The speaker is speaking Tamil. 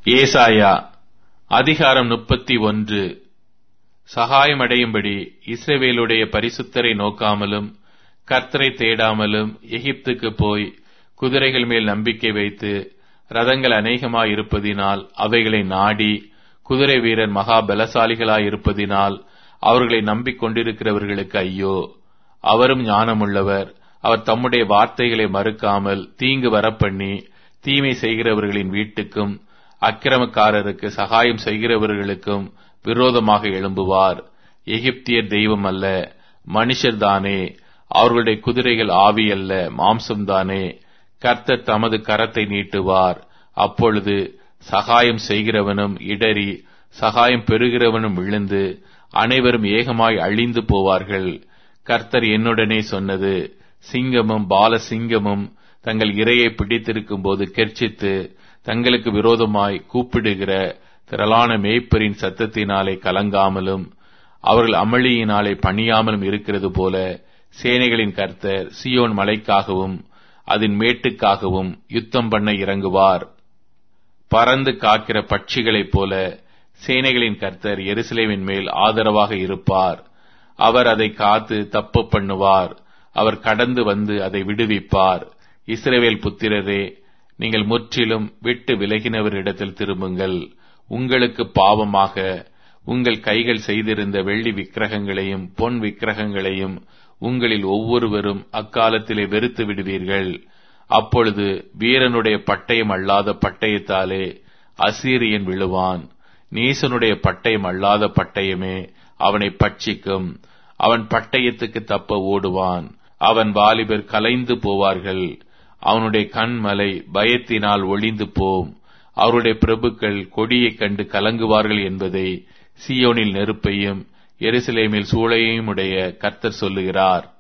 ஏசாயா அதிகாரம் முப்பத்தி ஒன்று சகாயமடையும்படி இஸ்ரவேலுடைய பரிசுத்தரை நோக்காமலும் கர்த்தரை தேடாமலும் எகிப்துக்கு போய் குதிரைகள் மேல் நம்பிக்கை வைத்து ரதங்கள் அநேகமாய் இருப்பதினால் அவைகளை நாடி குதிரை வீரர் மகா பலசாலிகளாய் இருப்பதினால் அவர்களை நம்பிக்கொண்டிருக்கிறவர்களுக்கு ஐயோ அவரும் ஞானமுள்ளவர் அவர் தம்முடைய வார்த்தைகளை மறுக்காமல் தீங்கு வரப்பண்ணி தீமை செய்கிறவர்களின் வீட்டுக்கும் அக்கிரமக்காரருக்கு சகாயம் செய்கிறவர்களுக்கும் விரோதமாக எழும்புவார் எகிப்தியர் தெய்வம் அல்ல மனுஷர்தானே அவர்களுடைய குதிரைகள் ஆவி அல்ல மாம்சம்தானே கர்த்தர் தமது கரத்தை நீட்டுவார் அப்பொழுது சகாயம் செய்கிறவனும் இடறி சகாயம் பெறுகிறவனும் விழுந்து அனைவரும் ஏகமாய் அழிந்து போவார்கள் கர்த்தர் என்னுடனே சொன்னது சிங்கமும் பாலசிங்கமும் தங்கள் இரையை பிடித்திருக்கும் போது கெர்ச்சித்து தங்களுக்கு விரோதமாய் கூப்பிடுகிற திரளான மேய்ப்பரின் சத்தத்தினாலே கலங்காமலும் அவர்கள் அமளியினாலே பணியாமலும் இருக்கிறது போல சேனைகளின் கர்த்தர் சியோன் மலைக்காகவும் அதன் மேட்டுக்காகவும் யுத்தம் பண்ண இறங்குவார் பறந்து காக்கிற பட்சிகளைப் போல சேனைகளின் கர்த்தர் எருசலேமின் மேல் ஆதரவாக இருப்பார் அவர் அதை காத்து தப்பு பண்ணுவார் அவர் கடந்து வந்து அதை விடுவிப்பார் இஸ்ரவேல் புத்திரரே நீங்கள் முற்றிலும் விட்டு விலகினவரிடத்தில் திரும்புங்கள் உங்களுக்கு பாவமாக உங்கள் கைகள் செய்திருந்த வெள்ளி விக்கிரகங்களையும் பொன் விக்கிரகங்களையும் உங்களில் ஒவ்வொருவரும் அக்காலத்திலே வெறுத்து விடுவீர்கள் அப்பொழுது வீரனுடைய பட்டயம் அல்லாத பட்டயத்தாலே அசீரியன் விழுவான் நீசனுடைய பட்டயம் அல்லாத பட்டயமே அவனை பட்சிக்கும் அவன் பட்டயத்துக்கு தப்ப ஓடுவான் அவன் வாலிபர் கலைந்து போவார்கள் அவனுடைய கண்மலை பயத்தினால் ஒளிந்து போம் அவருடைய பிரபுக்கள் கொடியைக் கண்டு கலங்குவார்கள் என்பதை சியோனில் நெருப்பையும் எருசலேமில் சூளையும் உடைய கர்த்தர் சொல்லுகிறார்